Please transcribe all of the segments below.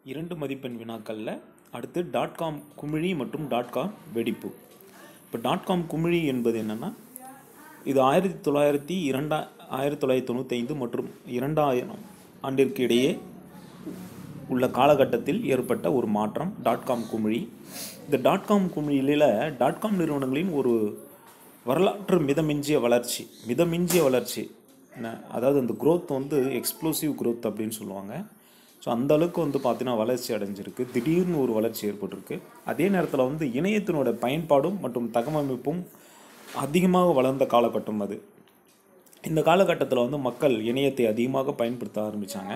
இரண்டு மதிப்பெண் வினாக்களில் அடுத்து டாட் காம் குமிழி மற்றும் டாட் காம் வெடிப்பு இப்போ டாட் காம் குமிழி என்பது என்னென்னா இது ஆயிரத்தி தொள்ளாயிரத்தி இரண்டா ஆயிரத்தி தொள்ளாயிரத்தி தொண்ணூத்தைந்து மற்றும் இரண்டாயிரம் ஆண்டிற்கு இடையே உள்ள காலகட்டத்தில் ஏற்பட்ட ஒரு மாற்றம் டாட் காம் குமிழி இந்த டாட் காம் குமிழியில் டாட் காம் நிறுவனங்களின் ஒரு வரலாற்று மிதமிஞ்சிய வளர்ச்சி மிதமிஞ்சிய வளர்ச்சி என்ன அதாவது அந்த growth வந்து எக்ஸ்ப்ளோசிவ் growth அப்படின்னு சொல்லுவாங்க ஸோ அந்த அளவுக்கு வந்து பார்த்தீங்கன்னா வளர்ச்சி அடைஞ்சிருக்கு திடீர்னு ஒரு வளர்ச்சி ஏற்பட்டிருக்கு அதே நேரத்தில் வந்து இணையத்தினோட பயன்பாடும் மற்றும் தகவமைப்பும் அதிகமாக வளர்ந்த காலகட்டம் அது இந்த காலகட்டத்தில் வந்து மக்கள் இணையத்தை அதிகமாக பயன்படுத்த ஆரம்பித்தாங்க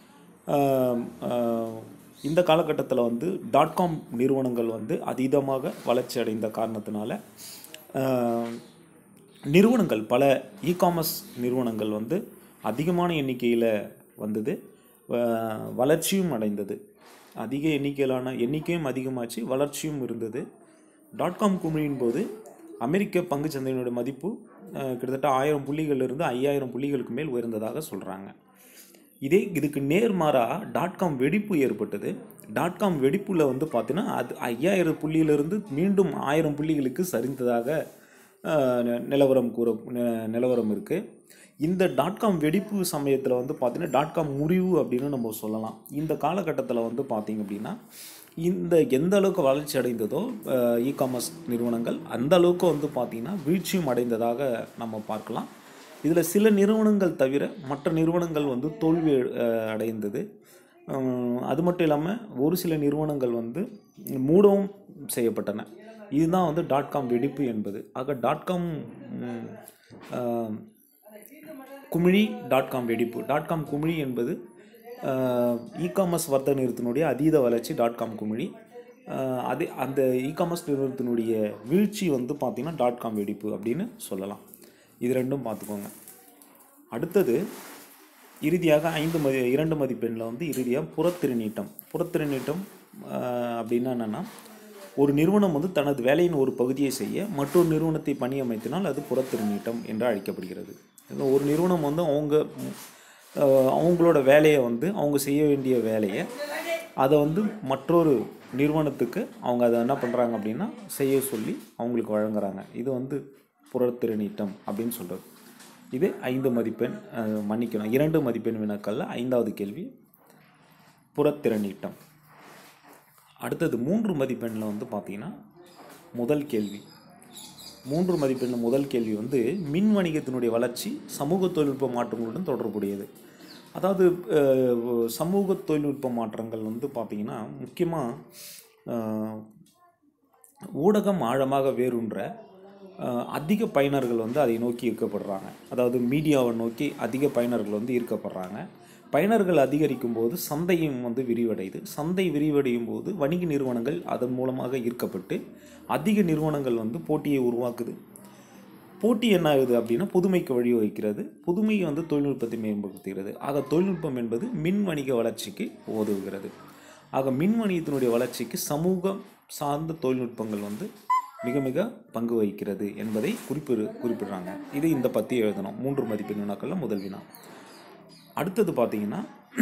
இந்த காலகட்டத்தில் வந்து டாட் காம் நிறுவனங்கள் வந்து அதீதமாக வளர்ச்சி அடைந்த காரணத்தினால ஆஹ், நிறுவனங்கள் பல இ காமர்ஸ் நிறுவனங்கள் வந்து அதிகமான எண்ணிக்கையில் வந்தது ஆஹ், வளர்ச்சியும் அடைந்தது அதிக எண்ணிக்கையிலான எண்ணிக்கையும் அதிகமாச்சு வளர்ச்சியும் இருந்தது டாட் காம் குமிழியின் போது அமெரிக்க பங்குச் சந்தையினுடைய மதிப்பு ஆஹ், கிட்டத்தட்ட ஆயிரம் புள்ளிகளிலிருந்து ஐயாயிரம் புள்ளிகளுக்கு மேல் உயர்ந்ததாக சொல்கிறாங்க இதே இதுக்கு நேர்மாறாக டாட் காம் வெடிப்பு ஏற்பட்டது டாட் காம் வெடிப்புல வந்து பார்த்தீங்கன்னா அது ஐயாயிரம் புள்ளியிலிருந்து மீண்டும் ஆயிரம் புள்ளிகளுக்கு சரிந்ததாக ஆஹ், நி- நிலவரம் கூற நி- நிலவரம் இருக்குது இந்த டாட் காம் வெடிப்பு சமயத்தில் வந்து பார்த்தீங்கன்னா டாட் காம் முறிவு அப்படின்னு நம்ம சொல்லலாம் இந்த காலகட்டத்தில் வந்து பார்த்தீங்க அப்படின்னா இந்த எந்த அளவுக்கு வளர்ச்சி அடைந்ததோ இ காமர்ஸ் நிறுவனங்கள் அந்த அளவுக்கு வந்து பார்த்திங்கன்னா வீழ்ச்சியும் அடைந்ததாக நம்ம பார்க்கலாம் இதில் சில நிறுவனங்கள் தவிர மற்ற நிறுவனங்கள் வந்து தோல்வி அஹ், அடைந்தது அஹ், அது மட்டும் இல்லாமல் ஒரு சில நிறுவனங்கள் வந்து மூடவும் செய்யப்பட்டன இதுதான் வந்து டாட் காம் வெடிப்பு என்பது ஆக டாட் காம் குமிழி டாட் காம் வெடிப்பு டாட் காம் குமிழி என்பது இ காமர்ஸ் வர்த்தக நிறுவனத்தினுடைய அதீத வளர்ச்சி டாட் காம் குமிழி அஹ், அதே அந்த இ காமர்ஸ் நிறுவனத்தினுடைய வீழ்ச்சி வந்து பார்த்திங்கன்னா டாட் காம் வெடிப்பு அப்படின்னு சொல்லலாம் இது ரெண்டும் பார்த்துக்கோங்க அடுத்தது இறுதியாக ஐந்து மதி இரண்டு மதிப்பெண்ணில் வந்து இறுதியாக புறத்திருநீட்டம் புறத்திருநீட்டம் ஆஹ், அப்படின்னா என்னென்னா ஒரு நிறுவனம் வந்து தனது வேலையின் ஒரு பகுதியை செய்ய மற்றொரு நிறுவனத்தை பணியமைத்தினால் அது புறத்திருநீட்டம் என்று அழைக்கப்படுகிறது இந்த ஒரு நிறுவனம் வந்து அவங்க ஆஹ், அவங்களோட வேலையை வந்து அவங்க செய்ய வேண்டிய வேலையை அதை வந்து மற்றொரு நிறுவனத்துக்கு அவங்க அதை என்ன பண்ணுறாங்க அப்படின்னா செய்ய சொல்லி அவங்களுக்கு வழங்குறாங்க இது வந்து புறத்திருநீட்டம் அப்படின்னு சொல்கிறது இது ஐந்து மதிப்பெண் அஹ், மன்னிக்கணும் இரண்டு மதிப்பெண் வினாக்களில் ஐந்தாவது கேள்வி புறத்திறனீட்டம் அடுத்தது மூன்று மதிப்பெண்ணில் வந்து பார்த்தீங்கன்னா முதல் கேள்வி மூன்று மதிப்பெண்ணில் முதல் கேள்வி வந்து மின் வணிகத்தினுடைய வளர்ச்சி சமூக தொழில்நுட்ப மாற்றங்களுடன் தொடர்புடையது அதாவது அஹ், சமூக தொழில்நுட்ப மாற்றங்கள் வந்து பார்த்திங்கன்னா முக்கியமாக ஊடகம் ஆழமாக வேரூன்ற அஹ், அதிக பயனர்கள் வந்து அதை நோக்கி ஈர்க்கப்படுறாங்க அதாவது மீடியாவை நோக்கி அதிக பயனர்கள் வந்து ஈர்க்கப்படுறாங்க பயனர்கள் அதிகரிக்கும் போது சந்தையும் வந்து விரிவடையுது சந்தை விரிவடையும் போது வணிக நிறுவனங்கள் அதன் மூலமாக ஈர்க்கப்பட்டு அதிக நிறுவனங்கள் வந்து போட்டியை உருவாக்குது போட்டி என்ன ஆகுது அப்படின்னா புதுமைக்கு வழிவகுக்கிறது புதுமை வந்து தொழில்நுட்பத்தை மேம்படுத்துகிறது ஆக தொழில்நுட்பம் என்பது மின் வணிக வளர்ச்சிக்கு உதவுகிறது ஆக மின் வணிகத்தினுடைய வளர்ச்சிக்கு சமூகம் சார்ந்த தொழில்நுட்பங்கள் வந்து மிக மிக பங்கு வகிக்கிறது என்பதை குறிப்பிடு குறிப்பிடுறாங்க இது இந்த பற்றி எழுதணும் மூன்று மதிப்பெண் வினாக்களில் முதல் வினா அடுத்தது பார்த்தீங்கன்னா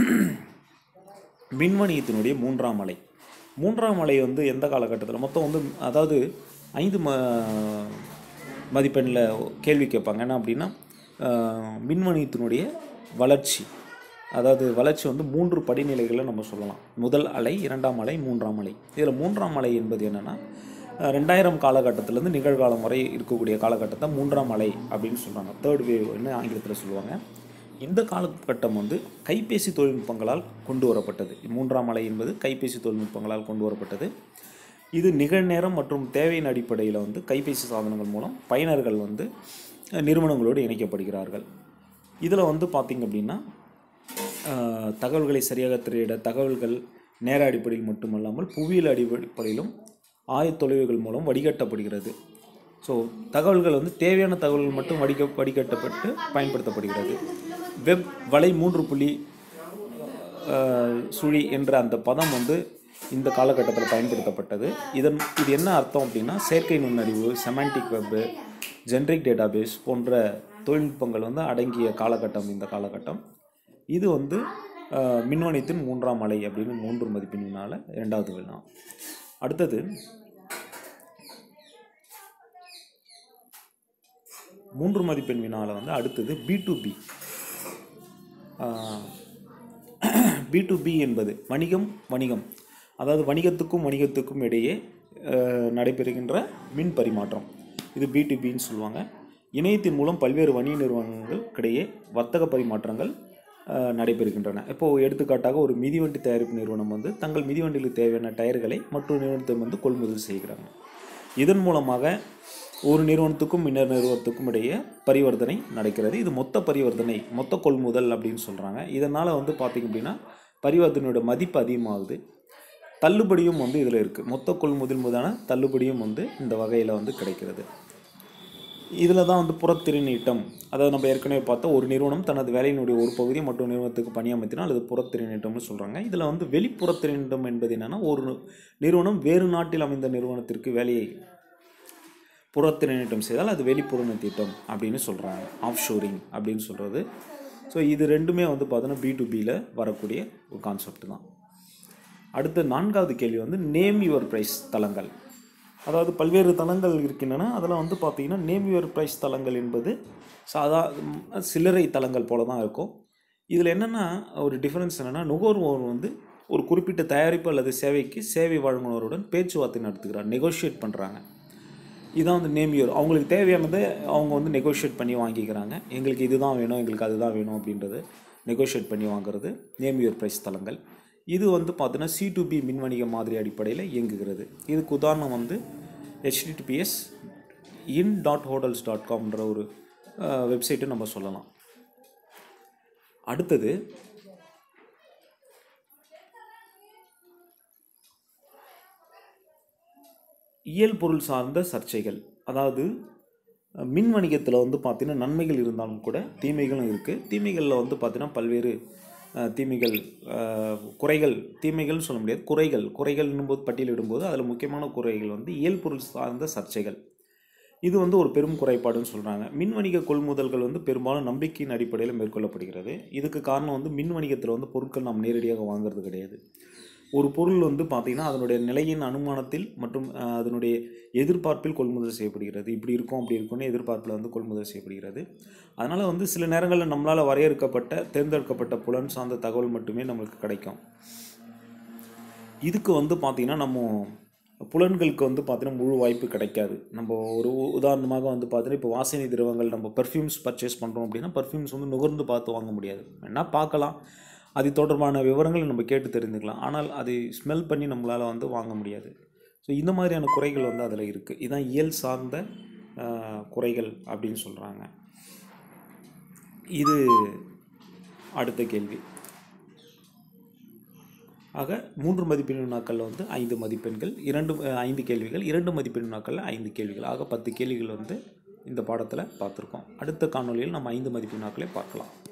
மின்வணிகத்தினுடைய மூன்றாம் அலை மூன்றாம் அலை வந்து எந்த காலகட்டத்தில் மொத்தம் வந்து அதாவது ஐந்து ம மதிப்பெண்ணில் கேள்வி கேட்பாங்க என்ன அப்படின்னா ஆஹ், மின்வணிகத்தினுடைய வளர்ச்சி அதாவது வளர்ச்சி வந்து மூன்று படிநிலைகளை நம்ம சொல்லலாம் முதல் அலை இரண்டாம் அலை மூன்றாம் அலை இதில் மூன்றாம் அலை என்பது என்னென்னா ரெண்டாயிரம் காலகட்டத்திலேருந்து நிகழ்காலம் வரை இருக்கக்கூடிய காலகட்டத்தை மூன்றாம் அலை அப்படின்னு சொல்கிறாங்க தேர்ட் வேவ்னு ஆங்கிலத்தில் சொல்லுவாங்க இந்த காலகட்டம் வந்து கைபேசி தொழில்நுட்பங்களால் கொண்டு வரப்பட்டது மூன்றாம் அலை என்பது கைபேசி தொழில்நுட்பங்களால் கொண்டு வரப்பட்டது இது நிகழ்நேரம் மற்றும் தேவையின் அடிப்படையில் வந்து கைபேசி சாதனங்கள் மூலம் பயனர்கள் வந்து அஹ், நிறுவனங்களோடு இணைக்கப்படுகிறார்கள் இதில் வந்து பார்த்திங்க அப்படின்னா அஹ், தகவல்களை சரியாக திரையிட தகவல்கள் நேர அடிப்படையில் மட்டுமல்லாமல் புவியியல் அடிப்படையிலும் ஆயத்தொலைவுகள் மூலம் வடிகட்டப்படுகிறது ஸோ தகவல்கள் வந்து தேவையான தகவல்கள் மட்டும் வடிக வடிகட்டப்பட்டு பயன்படுத்தப்படுகிறது வெப் வலை மூன்று புள்ளி அஹ், சுழி என்ற அந்த பதம் வந்து இந்த காலகட்டத்தில் பயன்படுத்தப்பட்டது இதன் இது என்ன அர்த்தம் அப்படின்னா செயற்கை நுண்ணறிவு செமாண்டிக் வெப்பு ஜென்ரிக் டேட்டாபேஸ் போன்ற தொழில்நுட்பங்கள் வந்து அடங்கிய காலகட்டம் இந்த காலகட்டம் இது வந்து அஹ், மின்வணியத்தின் மூன்றாம் அலை அப்படின்னு மூன்று மதிப்பெண் வினால இரண்டாவது வினா அடுத்தது மூன்று மதிப்பெண் வினால வந்து அடுத்தது B to B B to B என்பது வணிகம் வணிகம் அதாவது வணிகத்துக்கும் வணிகத்துக்கும் இடையே அஹ், நடைபெறுகின்ற மின் பரிமாற்றம் இது பி டு பின்னு சொல்லுவாங்க இணையத்தின் மூலம் பல்வேறு வணிக நிறுவனங்களுக்கிடையே வர்த்தக பரிமாற்றங்கள் அஹ், நடைபெறுகின்றன இப்போது எடுத்துக்காட்டாக ஒரு மிதிவண்டி தயாரிப்பு நிறுவனம் வந்து தங்கள் மிதிவண்டிகளுக்கு தேவையான டயர்களை மற்றொரு நிறுவனத்தை வந்து கொள்முதல் செய்கிறாங்க இதன் மூலமாக ஒரு நிறுவனத்துக்கும் இன்னொரு நிறுவனத்துக்கும் இடையே பரிவர்த்தனை நடக்கிறது இது மொத்த பரிவர்த்தனை மொத்த கொள்முதல் அப்படின்னு சொல்கிறாங்க இதனால் வந்து பார்த்திங்க அப்படின்னா பரிவர்த்தனையோட மதிப்பு அதிகமாகுது தள்ளுபடியும் வந்து இதில் இருக்குது மொத்த கொள்முதல் மீதான தள்ளுபடியும் வந்து இந்த வகையில் வந்து கிடைக்கிறது இதில் தான் வந்து புறத்திறனீட்டம் அதாவது நம்ம ஏற்கனவே பார்த்தா ஒரு நிறுவனம் தனது வேலையினுடைய ஒரு பகுதியை மற்றொரு நிறுவனத்துக்கு பணியமர்த்தினால் அது புறத்திறனீட்டம்னு சொல்கிறாங்க இதில் வந்து வெளிப்புறத்திறனீட்டம் என்பது என்னென்னா ஒரு நிறுவனம் வேறு நாட்டில் அமைந்த நிறுவனத்திற்கு வேலையை புறத்திறனீட்டம் செய்தால் அது வெளிப்புறண திட்டம் அப்படின்னு சொல்கிறாங்க ஆஃப் ஷோரிங் அப்படின்னு சொல்கிறது ஸோ இது ரெண்டுமே வந்து பார்த்தோன்னா பி டு பியில் வரக்கூடிய ஒரு கான்செப்ட் தான் அடுத்த நான்காவது கேள்வி வந்து நேம் யுவர் ப்ரைஸ் தளங்கள் அதாவது பல்வேறு தளங்கள் இருக்கின்றன அதில் வந்து பார்த்தீங்கன்னா நேம் யுவர் ப்ரைஸ் தளங்கள் என்பது சாதா ம், சில்லறை தளங்கள் போல தான் இருக்கும் இதில் என்னென்னா ஒரு டிஃப்ரென்ஸ் என்னென்னா நுகர்வோர் வந்து ஒரு குறிப்பிட்ட தயாரிப்பு அல்லது சேவைக்கு சேவை வழங்குனருடன் பேச்சுவார்த்தை நடத்துகிறார் நெகோஷியேட் பண்ணுறாங்க இதான் வந்து நேம் யூர் அவங்களுக்கு தேவையானதை அவங்க வந்து நெகோஷியேட் பண்ணி வாங்கிக்கிறாங்க எங்களுக்கு இதுதான் வேணும் எங்களுக்கு அதுதான் வேணும் அப்படின்றது நெகோஷியேட் பண்ணி வாங்குறது நேம் யூர் ப்ரைஸ் தளங்கள் இது வந்து பார்த்தீங்கன்னா சி டு பி மின் வணிக மாதிரி அடிப்படையில் இயங்குகிறது இதுக்கு உதாரணம் வந்து HTTPS in dot hotels dot காம்ன்ற ஒரு வெப்சைட்டை நம்ம சொல்லலாம் அடுத்தது இயல் பொருள் சார்ந்த சர்ச்சைகள் அதாவது அஹ், மின் வணிகத்தில் வந்து பார்த்தீங்கன்னா நன்மைகள் இருந்தாலும் கூட தீமைகளும் இருக்குது தீமைகளில் வந்து பார்த்தீங்கன்னா பல்வேறு அஹ், தீமைகள் அஹ், குறைகள் தீமைகள்னு சொல்ல முடியாது குறைகள் குறைகள்னும் போது பட்டியலிடும்போது அதில் முக்கியமான குறைகள் வந்து இயல் பொருள் சார்ந்த சர்ச்சைகள் இது வந்து ஒரு பெரும் குறைபாடுன்னு சொல்கிறாங்க மின் வணிக கொள்முதல்கள் வந்து பெரும்பாலும் நம்பிக்கையின் அடிப்படையில் மேற்கொள்ளப்படுகிறது இதுக்கு காரணம் வந்து மின் வணிகத்தில் வந்து பொருட்கள் நாம் நேரடியாக வாங்குறது கிடையாது ஒரு பொருள் வந்து பார்த்திங்கன்னா அதனுடைய நிலையின் அனுமானத்தில் மற்றும் அஹ், அதனுடைய எதிர்பார்ப்பில் கொள்முதல் செய்யப்படுகிறது இப்படி இருக்கும் அப்படி இருக்கும்னு எதிர்பார்ப்பில் வந்து கொள்முதல் செய்யப்படுகிறது அதனால் வந்து சில நேரங்களில் நம்மளால் வரையறுக்கப்பட்ட தேர்ந்தெடுக்கப்பட்ட புலன் சார்ந்த தகவல் மட்டுமே நம்மளுக்கு கிடைக்கும் இதுக்கு வந்து பார்த்திங்கன்னா நம்ம புலன்களுக்கு வந்து பார்த்தீங்கன்னா முழு வாய்ப்பு கிடைக்காது நம்ம ஒரு உ- உதாரணமாக வந்து பார்த்தீங்கன்னா இப்போ வாசனை திரவங்கள் நம்ம பர்ஃப்யூம்ஸ் பர்ச்சேஸ் பண்ணுறோம் அப்படின்னா பர்ஃப்யூம்ஸ் வந்து நுகர்ந்து பார்த்து வாங்க முடியாது வேணா பார்க்கலாம் அது தொடர்பான விவரங்களை நம்ம கேட்டு தெரிஞ்சுக்கலாம் ஆனால் அதை ஸ்மெல் பண்ணி நம்மளால் வந்து வாங்க முடியாது ஸோ இந்த மாதிரியான குறைகள் வந்து அதில் இருக்குது இதுதான் இயல் சார்ந்த ஆஹ், குறைகள் அப்படின்னு சொல்கிறாங்க இது அடுத்த கேள்வி ஆக மூன்று மதிப்பெண் வினாக்களில் வந்து ஐந்து மதிப்பெண்கள் இரண்டு அஹ், ஐந்து கேள்விகள் இரண்டு மதிப்பெண் வினாக்களில் ஐந்து கேள்விகள் ஆக பத்து கேள்விகள் வந்து இந்த பாடத்தில் பார்த்துருக்கோம் அடுத்த காணொளியில் நம்ம ஐந்து மதிப்பெண் வினாக்களை பார்க்கலாம்